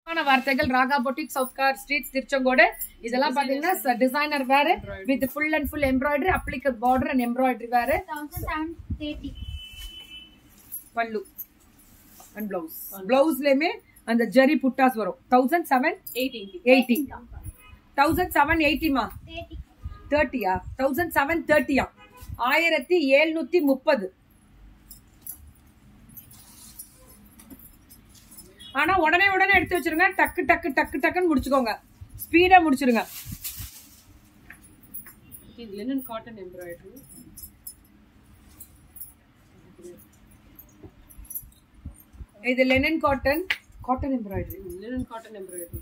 ஆன வார்த்தைகள் Raga boutique South Car Street Tiruchengode இதெல்லாம் பாத்தீங்கன்னா டிசைனர் வேற with full and full embroidery applique border and embroidery வேற thousand seven thirty. Pallu and blouse பிளவுஸ்லயுமே அந்த ஜரி புட்டாஸ் வரும் thousand seven eighty thousand seven எயிட்டிமா Thirty. தேர்ட்டியா தௌசண்ட் செவன் தேர்ட்டியா ஆயிரத்தி எழுநூத்தி முப்பது ஆனா உடனே உடனே எடுத்து வச்சிருங்க டக்கு டக்கு டக்கு டக்குன்னு முடிச்சுக்கோங்க ஸ்பீடா முடிச்சிருங்க இது linen cotton embroidery இது linen cotton cotton embroidery linen cotton embroidery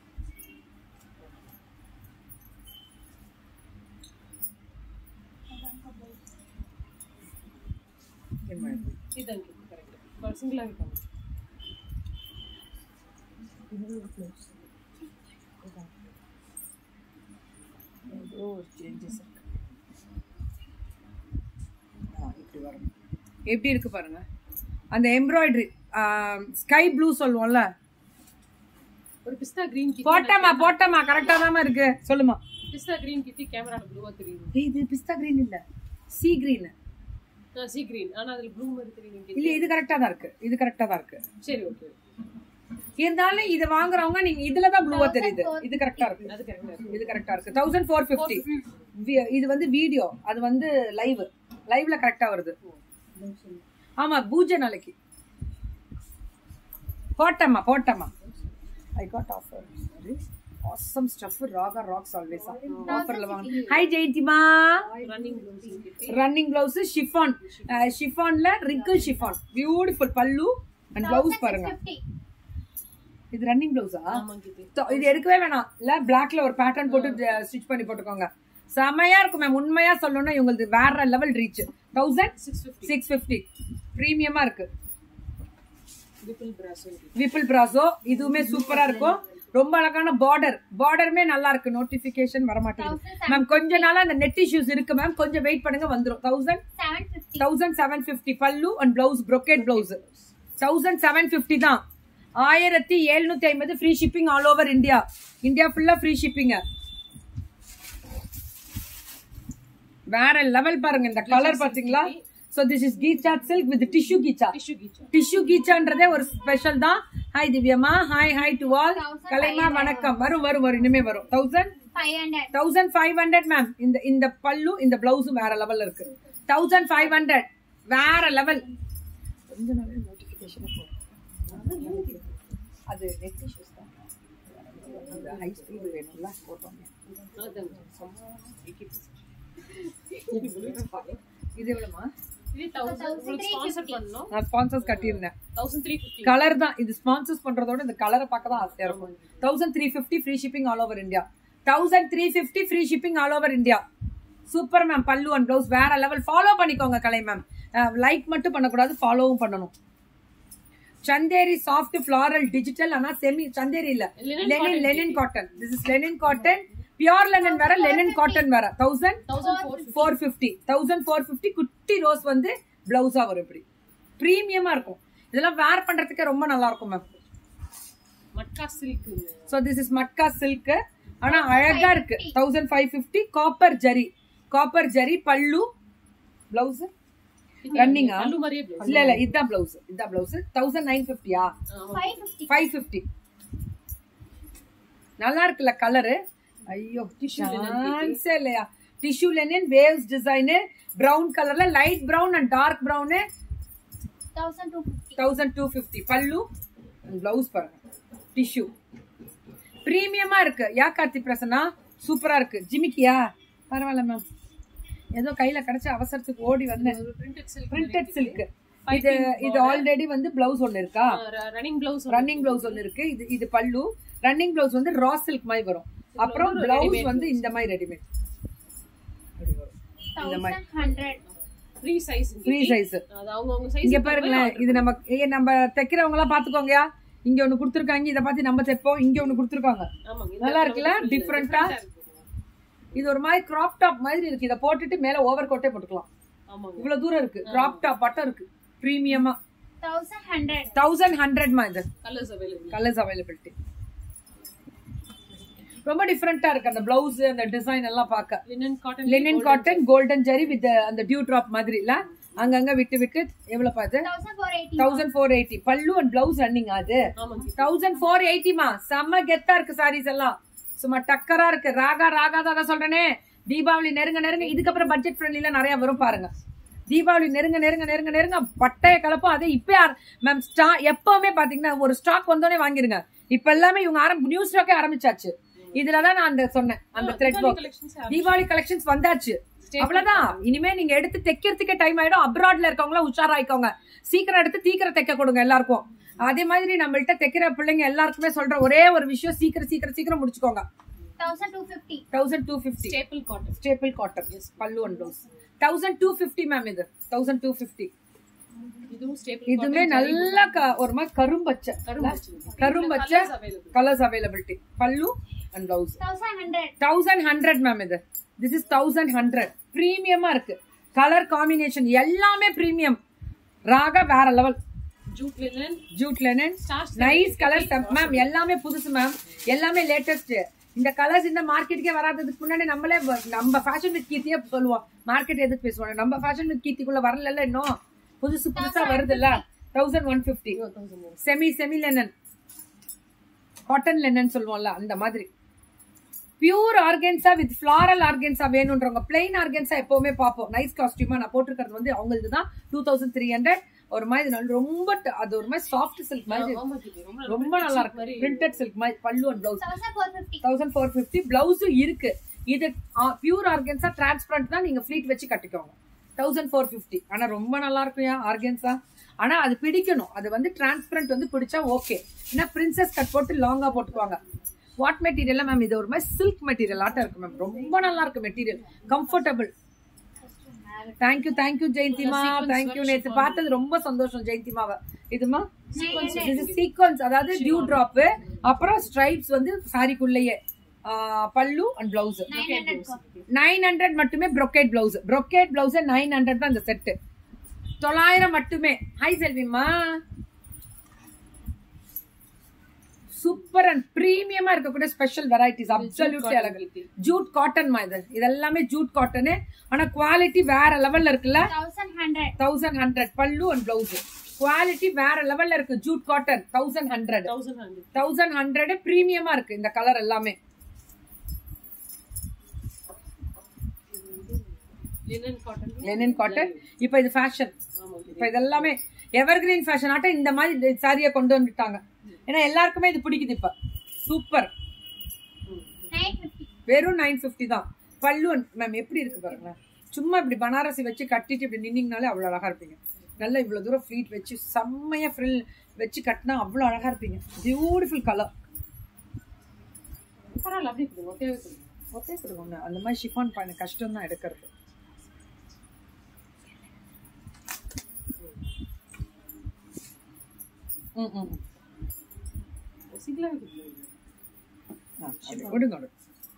இதாங்க கரெக்ட் சிங்கிள் ஆகி பண்ணு எப்படி இருக்கு பாருங்க அந்த எம்ப்ராய்டரி ஸ்கை ப்ளூ சொல்லுவோம்ல ஒரு பிஸ்தா கிரீன் கிட்டி போட்டமா போட்டமா கரெக்டா தாமா இருக்கு சொல்லுமா பிஸ்தா கிரீன் கிட்டி கேமரால ப்ளூவா தெரியுது ஏய், இது பிஸ்தா கிரீன் இல்ல சி கிரீன் சி கிரீன் ஆனா அதுல ப்ளூ மாதிரி தெரியுது இல்ல இது கரெக்டா தான் இருக்கு இது கரெக்டா தான் இருக்கு சரி ஓகே இருந்தாலும் இது வாங்குறவங்க நீங்க இதுல தான் ப்ளூவா தெரியுது இது கரெக்டா இருக்கு அது கரெக்டா இருக்கு இது கரெக்டா இருக்கு தௌசண்ட் ஃபோர் பிப்டி இது வந்து வீடியோ அது வந்து லைவ் லைவ்ல கரெக்டா வருது ஆமா பூஜை நாளைக்கு போட்டம்மா போட்டம்மா I got offer awesome stuff Raga rocks always ஆஃபர்ல வாங்க ஹாய் ஜெயந்திமா running blouse running blouse chiffon ஷிஃபான்ல wrinkle chiffon beautiful pallu and blouse பாருங்க Fifty. இது ரன்னிங் பிளவுஸா ஆமாங்க கிட்டி இது எடுக்கவே வேணாம் இல்ல பிளாக்ல ஒரு பேட்டர்ன் போட்டு ஸ்டிச் பண்ணி போட்டுக்கோங்க செமையா இருக்கும் மேம் உண்மையா சொல்லணும்னா இவங்களுக்கு வேற level reach thousand six fifty six fifty ப்ரீமியமா இருக்கு விபிள் பிராசோ விபிள் பிராசோ இதுவுமே சூப்பரா இருக்கும் ரொம்ப அழகான பார்டர் பார்டருமே நல்லா இருக்கு நோட்டிபிகேஷன் வர மாட்டேங்குது மேம் கொஞ்ச நாளா அந்த நெட் இஷ்யூஸ் இருக்கு மேம் கொஞ்சம் வெயிட் பண்ணுங்க வந்துரும் thousand Seven fifty. Thousand seven fifty pallu and blouse brocade blouse thousand seven fifty தான் ஆயிரத்தி எழுநூத்தி ஐம்பது free shipping all over India India ஃபுல்லா ஃப்ரீ ஷிப்பிங் வேற லெவல் பாருங்க இந்த கலர் பாத்தீங்களா so this is Kichcha silk with tissue Kichcha tissue Kichcha tissue கீச்சான்றதே ஒரு ஸ்பெஷல் தான் ஹாய் திவ்யம்மா ஹாய் ஹாய் டு ஆல் கலைமா வணக்கம் வரும் வரும் வரும் இனிமே வரும் thousand Five hundred. Thousand five hundred ma'am இந்த இந்த பல்லு இந்த பிளவுஸும் வேற லெவல்ல இருக்கு தௌசண்ட் ஃபைவ் ஹண்ட்ரட் வேற லெவல் கொஞ்ச நாளே நோட்டிபிகேஷன் அது நெட் இஷ்யூஸ் தான் அந்த ஹை ஸ்பீடு வேணும்ல போட்டோம் அதான் இது எவ்வளவுமா இது தௌசண்ட் உங்களுக்கு ஸ்பான்சர் பண்ணோம் நான் ஸ்பான்சர்ஸ் கட்டியிருந்தேன் தௌசண்ட் த்ரீ ஃபிஃப்டி கலர் தான் இது ஸ்பான்சர்ஸ் பண்றதோட இந்த கலரை பார்க்க தான் ஆசையா இருக்கும் thousand three fifty free shipping all over India thousand three fifty free shipping all over India super ma'am pallu and blouse வேற லெவல் ஃபாலோ பண்ணிக்கோங்க கலை மேம் லைக் மட்டும் பண்ணக்கூடாது ஃபாலோவும் பண்ணணும் சந்தேரி சாஃப்ட் ஃபிளாரல் டிஜிட்டல் ஆனா செமி சந்தேரி இல்ல linen linen cotton this is linen cotton pure linen வேற linen cotton வேற thousand thousand four four fifty thousand four fifty குட்டி ரோஸ் வந்து பிளவுஸா வரும் இப்படி ப்ரீமியமா இருக்கும் இதெல்லாம் வேர் பண்றதுக்கே ரொம்ப நல்லா இருக்கும் ma'am matka silk so this is matka silk ஆனா அழகா இருக்கு thousand five fifty copper zari copper zari pallu blouse ரன்னிங்கா பல்லு மாதிரியே blouse. இல்ல இல்ல இதுதான் பிளவுஸ் இதுதான் பிளவுஸ் தௌசண்ட் நைன் ஃபிஃப்டியா Five fifty. ஃபைவ் ஃபிஃப்டி நல்லா இருக்குல்ல கலரு ஐயோ சான்ஸே இல்லையா tissue linen waves design brown கலர்ல light brown and dark brown Thousand two fifty. Thousand two fifty pallu blouse பாருங்க டிஷ்யூ ப்ரீமியமா இருக்கு யா கார்த்தி பிரசன்னா சூப்பரா இருக்கு ஜிமிக்கியா பரவாயில்ல மேம் ஏதோ கையில கிடைச்ச அவசரத்துக்கு ஓடி வந்தேன் பிரிண்டட் சில்க் பிரிண்டட் சில்க் இது இது ஆல்ரெடி வந்து பிளவுஸ் ஒன்னு இருக்கா ரன்னிங் பிளவுஸ் ரன்னிங் பிளவுஸ் ஒன்னு இருக்கு இது இது பல்லு ரன்னிங் பிளவுஸ் வந்து ரா சில்க் மாதிரி வரும் அப்புறம் பிளவுஸ் வந்து இந்த மாதிரி readymade Thousand hundred. Free size free size அது அவங்க அவங்க சைஸ் இங்க பாருங்களேன் இது நம்ம ஏ நம்ம தைக்கிறவங்க எல்லாம் பாத்துக்கோங்கயா இங்க ஒண்ணு கொடுத்துருக்காங்க இத பார்த்து நம்ம தைப்போம் இங்க ஒண்ணு கொடுத்துருக்காங்க ஆமாங்க இந்த நல்லா இருக்குல்ல டிஃப்ரெண்டா இது ஒரு மாதிரி கிராப் டாப் மாதிரி இருக்கு இத போட்டுட்டு மேல ஓவர் கோட்டே போட்டுக்கலாம் ஆமாங்க இவ்வளவு தூரம் இருக்கு கிராப் டாப் பட்டம் இருக்கு பிரீமியமா தௌசண்ட் ஹண்ட்ரட் தௌசண்ட் ஹண்ட்ரட்மா இது கலர்ஸ் அவைலபிள் கலர்ஸ் அவைலபிலிட்டி ரொம்ப டிஃப்ரெண்டா இருக்கு அந்த பிளவுஸ் அந்த டிசைன் எல்லாம் பார்க்க linen cotton linen cotton golden zari with அந்த டியூ டிராப் மாதிரி இல்ல அங்கங்க விட்டு விட்டு எவ்வளவு பார்த்து thousand four eighty thousand four eighty pallu and blouse running அது ஆமாங்க தௌசண்ட் ஃபோர் எயிட்டிமா செம்ம கெத்தா இருக்கு சாரீஸ் எல்லாம் சும்மா டக்கரா இருக்கு ராகா ராகா தான் அதான் சொல்றேனே தீபாவளி நெருங்க நெருங்க இதுக்கப்புறம் பட்ஜெட் ஃப்ரெண்ட்லில நிறைய வரும் பாருங்க தீபாவளி நெருங்க நெருங்க நெருங்க நெருங்க பட்டைய கலப்பும் அதே இப்ப மேம் ஸ்டா எப்பவுமே பாத்தீங்கன்னா ஒரு ஸ்டாக் வந்தோடனே வாங்கிருங்க இப்ப எல்லாமே இவங்க ஆரம்பி நியூ ஸ்டாக்கே ஆரம்பிச்சாச்சு இதுலதான் நான் அந்த சொன்னேன் அந்த thread work collections Deepavali collections வந்தாச்சு அவ்வளவுதான் இனிமே நீங்க எடுத்து தைக்கிறதுக்கே டைம் ஆயிடும் அப்ராட்ல இருக்கவங்கள உஷாராயிக்கோங்க சீக்கிரம் எடுத்து தீக்கிரம் தைக்க கொடுங்க எல்லாருக்கும் அதே மாதிரி நம்மள்ட்ட தைக்கிற பிள்ளைங்க எல்லாருக்குமே சொல்ற ஒரே ஒரு விஷயம் சீக்கிரம் சீக்கிரம் சீக்கிரம் முடிச்சுக்கோங்க thousand two fifty thousand two fifty staple cotton staple cotton pallu and blouse thousand two fifty ma'am இது தௌசண்ட் டூ பிப்டி இதுவும் ஸ்டேபிள் இதுமே நல்ல க- ஒரு மாதிரி கரும்பச்சை கரும்பச்சை colours available colours availability pallu and blouse thousand hundred thousand hundred ma'am இது திஸ் இஸ் தௌசண்ட் ஹண்ட்ரட் ப்ரீமியமா இருக்கு கலர் காம்பினேஷன் எல்லாமே ப்ரீமியம் ராக வேற level jute linen jute linen Stars nice colours ma'am எல்லாமே புதுசு மேம் எல்லாமே லேட்டஸ்ட் இந்த கலர்ஸ் இந்த மார்க்கெட்டுக்கே வராததுக்கு முன்னாடி நம்மளே வ- நம்ம ஃபேஷன் வித் கீர்த்தியே சொல்லுவோம் மார்க்கெட் எதுக்கு பேசுவாங்க நம்ம ஃபேஷன் வித் கீர்த்திக்குள்ள வரல இன்னும் புதுசு புதுசா வருது இல்ல thousand one fifty semi semi linen cotton linen சொல்லுவோம்ல அந்த மாதிரி pure organza with floral organza வேணும்ன்றவங்க பிளைன் ஆர்கன்ஸா எப்பவுமே பார்ப்போம் நைஸ் காஸ்டியூமா நான் போட்டிருக்கிறது வந்து அவங்களுக்கு தான் டூ தௌசண்ட் த்ரீ ஹண்ட்ரட் ஒரு மாதிரி நல்ல- ரொம்ப ட- அது ஒரு மாதிரி சாஃப்ட் சில்க் மாதிரி ஆமா இது ரொம்ப ரொம்ப நல்லா இருக்கு பிரிண்டட் சில்க் மாதிரி pallu and blouse thousand four fifty thousand four fifty பிளவுஸும் இருக்கு இது பியூர் ஆர்கன்ஸா டிரான்ஸ்பரண்ட் தான் நீங்க ஃபிளீட் வச்சு கட்டிக்கோங்க தௌசண்ட் ஃபோர் பிப்டி ஆனா ரொம்ப நல்லா இருக்கும் ஏன் ஆர்கன்ஸா ஆனா அது பிடிக்கணும் அது வந்து டிரான்ஸ்பரண்ட் வந்து பிடிச்சா ஓகே ஏன்னா பிரின்சஸ் கட் போட்டு லாங்கா போட்டுக்குவாங்க வாட் மெட்டீரியல் மேம் இது ஒரு மாதிரி சில்க் மெட்டீரியல் ஆட்டம் இருக்கு மேம் ரொம்ப நல்லா இருக்கு மெட்டீரியல் கம்ஃபர்டபுள் தேங்க்யூ தேங்க்யூ ஜெயந்திமா தேங்க்யூ நேத்து பார்த்தது ரொம்ப சந்தோஷம் ஜெயந்திமாவை இதுமா இது சீக்வன்ஸ் அதாவது டியூ டிராப் அப்புறம் ஸ்ட்ரைப்ஸ் வந்து சாரிக்குள்ளேயே pallu and blouse nine hundred nine hundred மட்டுமே brocade blouse brocade blouse nine hundred தான் இந்த செட்டு தொள்ளாயிரம் மட்டுமே ஹாய் செல்விமா சூப்பர் அண்ட் பிரீமியமா இருக்கக்கூடிய ஸ்பெஷல் வெரைட்டிஸ் அப்சல்யூட்லி அழகு ஜூட் காட்டன் மா இது இதெல்லாமே ஜூட் காட்டனு ஆனா குவாலிட்டி வேற லெவல்ல இருக்குல்ல thousand hundred thousand hundred pallu and blouse quality வேற லெவல்ல இருக்கு jute cotton thousand hundred thousand hundred thousand hundred பிரீமியமா இருக்கு இந்த கலர் எல்லாமே லினன் காட்டன் லெனின் காட்டன் இப்போ இது ஃபேஷன் இப்போ இதெல்லாமே எவர் கிரீன் ஃபேஷன் ஆட்டம் இந்த மாதிரி சாரியை கொண்டு வந்துட்டாங்க ஏன்னா எல்லாருக்குமே இது பிடிக்குது இப்ப சூப்பர் நைன் ஃபிஃப்டி வெறும் நைன் ஃபிஃப்டி தான் பல்லு மேம் எப்படி இருக்கு பாருங்க சும்மா இப்படி பனாரசி வச்சு கட்டிட்டு இப்படி நின்னீங்கனாலே அவ்வளோ அழகா இருப்பீங்க நல்லா இவ்வளவு தூரம் ஃப்ளீட் வச்சு செம்மையா ஃப்ரில் வச்சு கட்டினா அவ்வளோ அழகா இருப்பீங்க பியூட்டிஃபுல் கலர் பரவாயில்ல அப்படியே கொடுங்க ஒட்டையாவே கொடுங்க ஓகே கொடுங்க அந்த மாதிரி ஷிஃபான் பண்ண கஷ்டம் தான் எடுக்கிறது ம் ம் சிங்கிளாவே கொடுங்க ஆ, அப்படி கொடுங்க கொடுங்க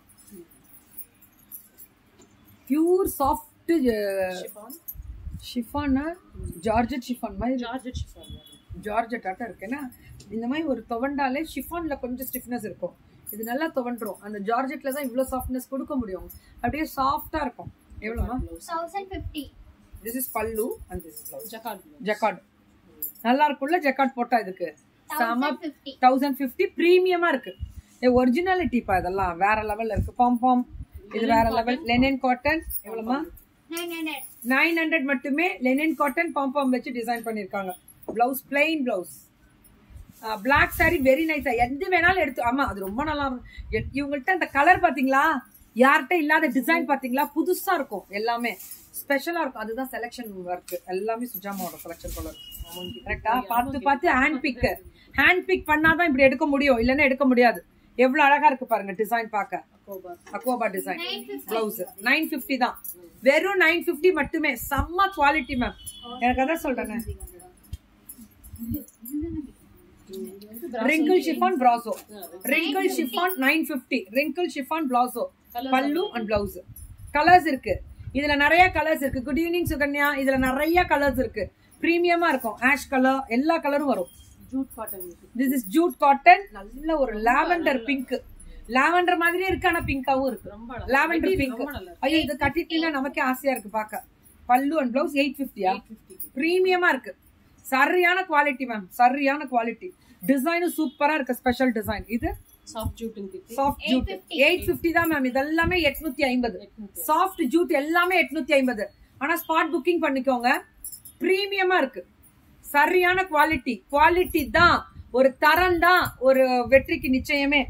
பியூர் சாஃப்ட் ஷிஃபான் ஷிஃபானா ஜார்ஜெட் ஷிஃபான் மாதிரி ஜார்ஜெட் ஷிஃபான் ஜார்ஜெட் ஆட்டம் இருக்குன்னா இந்த மாதிரி ஒரு துவண்டாலே ஷிஃபான்ல கொஞ்சம் ஸ்டிஃப்னஸ் இருக்கும் இது நல்லா துவண்டுரும் அந்த ஜார்ஜெட்ல தான் இவ்வளோ சாஃப்ட்னஸ் கொடுக்க முடியும் அப்படியே சாஃப்டா இருக்கும் எவ்வளோமா thousand fifty this is pallu and this is blouse jacquard jacquard நல்லா இருக்கும்ல ஜக்கார்ட் போட்டா இதுக்கு செம தௌசண்ட் ஃபிஃப்டி தௌசண்ட் ஃபிஃப்டி ப்ரீமியமா இருக்கு ஒரிஜினாலிட்டிப்பா இதெல்லாம் வேற லெவல்ல இருக்கு பாம் பாம் இது வேற லெவல் லெனின் காட்டன் எவ்வளோமா நைன் ஹண்ட்ரட் நைன் ஹண்ட்ரட் மட்டுமே லெனின் காட்டன் பாம் பாம் வச்சு டிசைன் பண்ணிருக்காங்க blouse plain blouse black saree very நைஸா எது வேணாலும் எடுத்து ஆமா அது ரொம்ப நல்லா இருக்கும் எ- இவங்கள்ட்ட அந்த கலர் பாத்தீங்களா யார்கிட்ட இல்லாத டிசைன் பாத்தீங்களா புதுசா இருக்கும் எல்லாமே ஸ்பெஷலா இருக்கும் அதுதான் செலெக்ஷன் ஒர்க் எல்லாமே சுஜாமாவோட செலெக்ஷன் கலர் கரெக்டா பார்த்து பார்த்து ஹேண்ட் பிக் ஹேண்ட் பிக் பண்ணாதான் இப்படி எடுக்க முடியும் இல்லைன்னா எடுக்க முடியாது எவ்வளவு அழகா இருக்கு பாருங்க டிசைன் பார்க்க கோபா அக்வாபா டிசைன் பிளவுஸ் நைன் பிப்டி தான் வெறும் நைன் பிப்டி மட்டுமே செம்ம குவாலிட்டி மேம் எனக்கு அதான் சொல்றேன் wrinkle chiffon palazzo wrinkle chiffon nine fifty wrinkle chiffon palazzo pallu and blouse colours இருக்கு இதுல நிறைய கலர்ஸ் இருக்கு குட் ஈவினிங் சுகன்யா இதுல நிறைய கலர்ஸ் இருக்கு பிரீமியமா இருக்கும் ஆஷ் கலர் எல்லா கலரும் வரும் jute cotton this is jute cotton நல்ல ஒரு லாவெண்டர் பிங்க் லாவெண்டர் மாதிரியே இருக்கு ஆனா பிங்காவும் இருக்கு ரொம்ப அழகா லாவெண்டர் Material பிங்க் ரொம்ப நல்லா ஐயோ இது கட்டிட்டீங்கன்னா நமக்கே ஆசையா இருக்கு பார்க்க பல்லு அண்ட் பிளவுஸ் எயிட் ஃபிஃப்டியா இருக்கு பிரீமியமா இருக்கு சரியான குவாலிட்டி மேம் சரியான குவாலிட்டி டிசைனும் சூப்பரா இருக்கு ஸ்பெஷல் டிசைன் இது சாஃப்ட் ஜூட் இருக்கு சாஃப்ட் ஜூட் எயிட் ஃபிஃப்டி தான் மேம் இதெல்லாமே எட்நூத்தி ஐம்பது சாஃப்ட் ஜூட் எல்லாமே எட்நூத்தி ஐம்பது ஆனா ஸ்பாட் புக்கிங் பண்ணிக்கோங்க பிரீமியமா இருக்கு சரியான குவாலிட்டி குவாலிட்டி தான் ஒரு தரம் தான் ஒரு வெற்றிக்கு நிச்சயமே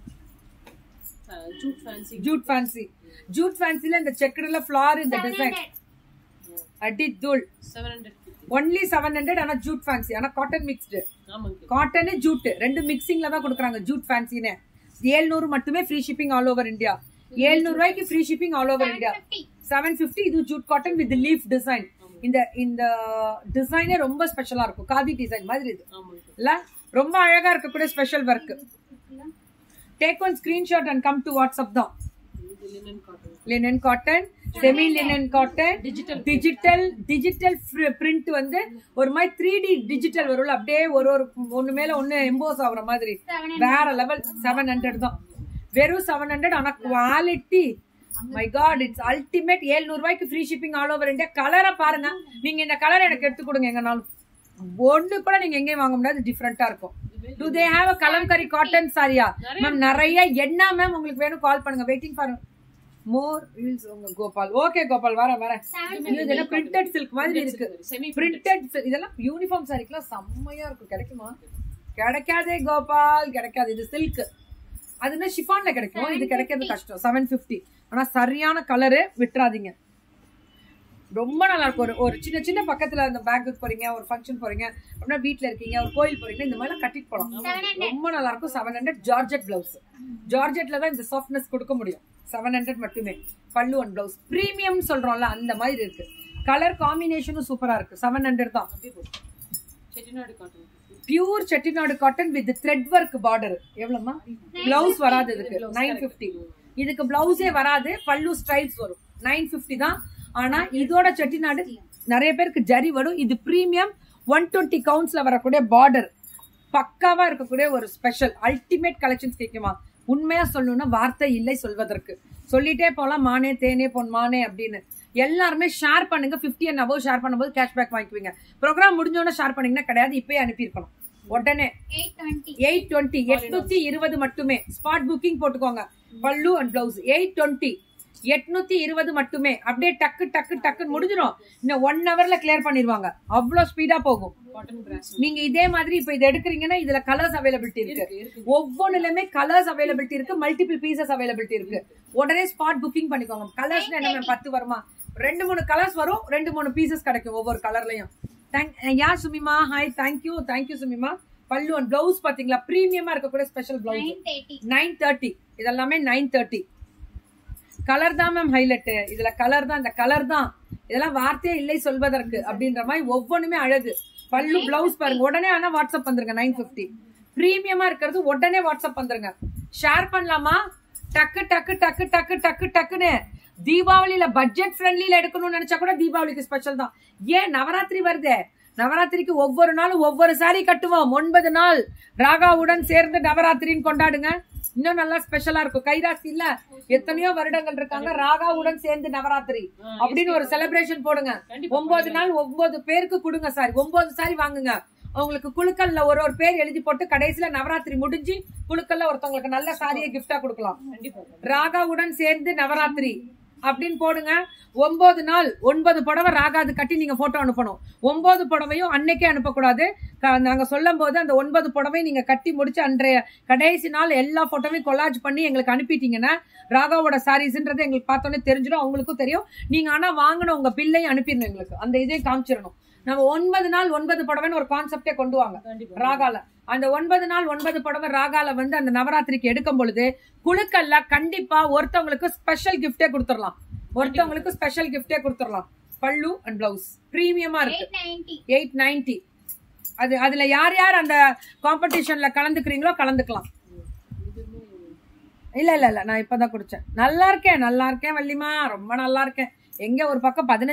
jute fancy jute fancy jute ஃபேன்சில இந்த செக்குடுல ஃபிளார் இந்த டிசைன் அடி தூள் seven hundred only seven hundred ஆனா ஜூட் ஃபேன்சி ஆனா காட்டன் மிக்ஸ்டு ஆமாங்க காட்டனு ஜூட் ரெண்டு மிக்சிங்ல தான் கொடுக்குறாங்க ஜூட் ஃபேன்சின்னு ஏழ்நூறு மட்டுமே free shipping all over India ஏழ்நூறு ரூபாய்க்கு free shipping all over India seven fifty இது jute cotton with leaf design இந்த இந்த டிசைனே ரொம்ப ஸ்பெஷலா இருக்கும் காதி டிசைன் மாதிரி இது ஆமாங்க இல்ல ரொம்ப அழகா இருக்கக்கூடிய special work take one screenshot and come to WhatsApp தான் இது linen cotton linen cotton semi linen cotton digital digital digital print வந்து ஒரு மாதிரி த்ரீ டி டிஜிட்டல் வரும்ல அப்படியே ஒரு ஒரு ஒண்ணு மேல ஒண்ணு எம்போஸ் ஆகுற மாதிரி வேற லெவல் செவன் ஹண்ட்ரட் தான் வெறும் செவன் ஹண்ட்ரட் ஆனா quality my God it's ultimate ஏழ்நூறு ரூபாய்க்கு free shipping all over India கலரை பாருங்க நீங்க இந்த கலர் எனக்கு எடுத்து கொடுங்க எங்கனாலும் ஒண்ணு கூட நீங்க எங்கேயும் வாங்க முடியாது டிஃப்ரெண்டா இருக்கும் do they have a Kalamkari cotton சாரியா மேம் நிறைய என்ன மேம் உங்களுக்கு வேணும் கால் பண்ணுங்க வெயிட்டிங் ஃபார் மோர் ரீல்ஸ் உங்க கோபால் ஓகே கோபால் வர வர இதெல்லாம் பிரிண்டட் சில்க் மாதிரி இருக்கு செமி பிரிண்டட் இதெல்லாம் யூனிஃபார்ம் சாரிக்கெல்லாம் செம்மையா இருக்கும் கிடைக்குமா கிடைக்காதே கோபால் கிடைக்காது இது சில்க் அதுனா ஷிஃபான்ல கிடைக்கும் இது கிடைக்கிறது கஷ்டம் செவன் பிப்டி ஆனா சரியான கலரு விட்டுறாதீங்க ரொம்ப நல்லா இருக்கும் ஒரு ஒரு சின்ன சின்ன பக்கத்துல அந்த பேங்குக்கு போறீங்க ஒரு ஃபங்க்ஷன் போறீங்க அப்படின்னா வீட்ல இருக்கீங்க ஒரு கோயில் போறீங்க இந்த மாதிரி கட்டிட்டு போலாம் ரொம்ப நல்லா இருக்கும் செவன் ஹண்ட்ரட் ஜார்ஜெட் பிளவுஸ் ஜார்ஜெட்ல தான் இந்த சாஃப்ட்னஸ் கொடுக்க முடியும் செவன் ஹண்ட்ரட் மட்டுமே பல்லு ஒன் பிளவுஸ் பிரீமியம் சொல்றோம்ல அந்த மாதிரி இருக்கு கலர் காம்பினேஷனும் சூப்பரா இருக்கு செவன் ஹண்ட்ரட் தான் Chettinad cotton pure Chettinad cotton with thread work border எவ்வளவுமா பிளவுஸ் வராது இதுக்கு நைன் பிப்டி இதுக்கு பிளவுஸே வராது பல்லு ஸ்ட்ரைப்ஸ் வரும் நைன் பிப்டி தான் ஆனா இதோட செட்டிநாடு நிறைய பேருக்கு ஜரி வரும் இது பிரீமியம் ஒன் டுவெண்ட்டி கவுண்ட்ஸ்ல வரக்கூடிய பார்டர் பக்காவா இருக்கக்கூடிய ஒரு ஸ்பெஷல் அல்டிமேட் கலெக்ஷன்ஸ் கேட்குமா உண்மையா சொல்லணும்னா வார்த்தை இல்லை சொல்வதற்கு சொல்லிட்டே போலாம் மானே தேனே பொன் மானே அப்படின்னு எல்லாருமே ஷேர் பண்ணுங்க 50 அண்ட் அபவ் ஷேர் பண்ணும்போது கேஷ்பேக் வாங்கிக்குவீங்க ப்ரோக்ராம் முடிஞ்சோடனே ஷேர் பண்ணீங்கன்னா கிடையாது இப்பயே அனுப்பியிருக்கணும் உடனே எயிட் டுவெண்ட்டி எட்நூத்தி இருபது மட்டுமே ஸ்பாட் புக்கிங் போட்டுக்கோங்க பல்லு அண்ட் பிளவுஸ் எயிட் டுவெண்ட்டி எட்நூத்தி இருபது மட்டுமே அப்படியே டக்கு டக்கு டக்குன்னு முடிஞ்சிடும் இன்னும் ஒன் ஹவர்ல கிளியர் பண்ணிடுவாங்க அவ்வளவு ஸ்பீடா போகும் காட்டன் பிராஸ் நீங்க இதே மாதிரி இப்ப இது எடுக்கிறீங்கன்னா இதுல கலர்ஸ் அவைலபிலிட்டி இருக்கு ஒவ்வொன்றுலயுமே கலர்ஸ் அவைலபிலிட்டி இருக்கு மல்டிபிள் பீசஸ் அவைலபிலிட்டி இருக்கு உடனே ஸ்பாட் புக்கிங் பண்ணிக்கோங்க கலர்ஸ் என்ன ma'am, பத்து வருமா ரெண்டு மூணு கலர்ஸ் வரும் ரெண்டு மூணு பீசஸ் கிடைக்கும் ஒவ்வொரு கலர்லயும் தேங்க் யா சுமிமா ஹாய் தேங்க்யூ தேங்க்யூ சுமிமா பல்லு அண்ட் பிளவுஸ் பாத்தீங்களா பிரீமியமா இருக்கக்கூடிய ஸ்பெஷல் பிளவுஸ் நைன் தேர்ட்டி இதெல்லாமே நைன் தேர்ட்டி கலர் தான் மேம் ஹைலைட் இதுல கலர் தான் இந்த கலர் தான் இதெல்லாம் வார்த்தையே இல்லை சொல்வதற்கு அப்படின்ற மாதிரி ஒவ்வொன்றுமே அழகு பல்லு பிளவுஸ் பாருங்க உடனே ஆனா வாட்ஸ்அப் வந்துருங்க நைன் பிப்டி பிரீமியமா இருக்கிறது உடனே வாட்ஸ்அப் வந்துருங்க ஷேர் பண்ணலாமா டக்கு டக்கு டக்கு டக்கு டக்கு டக்குன்னு தீபாவளியில பட்ஜெட் ஃப்ரெண்ட்லில எடுக்கணும்னு நினைச்சா கூட தீபாவளிக்கு ஸ்பெஷல் தான் ஏன் நவராத்திரி வருதே நவராத்திரிக்கு ஒவ்வொரு நாளும் ஒவ்வொரு சாரி கட்டுவோம் ஒன்பது நாள் ராகாவுடன் சேர்ந்து நவராத்திரின்னு கொண்டாடுங்க இன்னும் நல்லா ஸ்பெஷலா இருக்கும் கைராசி இல்ல எத்தனையோ வருடங்கள் இருக்காங்க ராகாவுடன் சேர்ந்து நவராத்திரி அப்படின்னு ஒரு செலிப்ரேஷன் போடுங்க ஒன்பது நாள் ஒன்பது பேருக்கு கொடுங்க சாரி ஒன்பது சாரி வாங்குங்க அவங்களுக்கு குழுக்கள்ல ஒரு ஒரு பேர் எழுதி போட்டு கடைசியில நவராத்திரி முடிஞ்சு குழுக்கள்ல ஒருத்தவங்களுக்கு நல்ல சாரியை கிஃப்டா கொடுக்கலாம் கண்டிப்பா ராகாவுடன் சேர்ந்து நவராத்திரி அப்படின்னு போடுங்க ஒன்பது நாள் ஒன்பது புடவை ராகாது கட்டி நீங்க போட்டோ அனுப்பணும் ஒன்பது புடவையும் அன்னைக்கே அனுப்பக்கூடாது க- நாங்க சொல்லும் போது அந்த ஒன்பது புடவையும் நீங்க கட்டி முடிச்சு அன்றைய கடைசி நாள் எல்லா போட்டோவையும் கொலாஜ் பண்ணி எங்களுக்கு அனுப்பிட்டீங்கன்னா ராகாவோட சாரீஸ்ன்றது எங்களுக்கு பார்த்தோன்னே தெரிஞ்சிடும் அவங்களுக்கும் தெரியும் நீங்க ஆனா வாங்கின உங்க பில்லையும் அனுப்பிடணும் எங்களுக்கு அந்த இதையும் காமிச்சிடணும் நம்ம ஒன்பது நாள் ஒன்பது புடவைன்னு ஒரு கான்செப்டே கொண்டு வாங்க கண்டிப்பா ராகால அந்த ஒன்பது நாள் ஒன்பது புடவை ராகால வந்து அந்த நவராத்திரிக்கு எடுக்கும் பொழுது குழுக்கள்ல கண்டிப்பா ஒருத்தவங்களுக்கு ஸ்பெஷல் கிஃப்டே கொடுத்துடலாம் ஒருத்தவங்களுக்கு ஸ்பெஷல் கிஃப்டே கொடுத்துடலாம் பல்லு அண்ட் பிளவுஸ் பிரீமியமா இருக்கு எயிட் நைன்டி அது அதுல யார் யார் அந்த காம்படிஷன்ல கலந்துக்கிறீங்களோ கலந்துக்கலாம் இல்ல இல்ல இல்ல நான் இப்பதான் குடிச்சேன் நல்லா இருக்கேன் நல்லா இருக்கேன் வள்ளிமா ரொம்ப நல்லா இருக்கேன் எங்க ஒரு பக்கம் பதினஞ்சு